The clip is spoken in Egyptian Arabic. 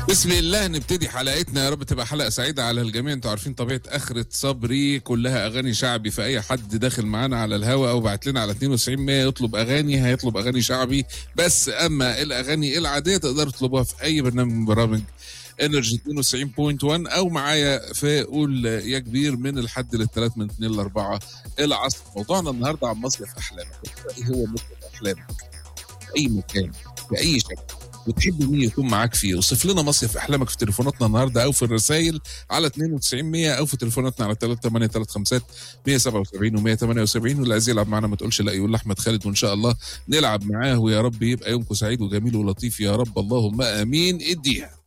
بسم الله نبتدي حلقتنا يا رب تبقى حلقه سعيده على الجميع انتوا عارفين طبيعه اخره صبري كلها اغاني شعبي فاي حد داخل معانا على الهوا او بعت لنا على 92 100 يطلب اغاني هيطلب اغاني شعبي بس اما الاغاني العاديه تقدروا تطلبوها في اي برنامج من برامج انرجي 92.1 او معايا في قول يا كبير من الحد للثلاث من 2 ل 4 العصر موضوعنا النهارده عن مصيف احلامك ايه هو مصيف احلامك في اي مكان في اي شكل وتحب مين يكون معاك فيه وصف لنا مصيف احلامك في تليفوناتنا النهارده او في الرسائل على 92 100 او في تليفوناتنا على 3835 177 و 178 واللي عايز يلعب معانا ما تقولش لا يقول لاحمد خالد وان شاء الله نلعب معاه ويا رب يبقى يومكم سعيد وجميل ولطيف يا رب اللهم امين اديها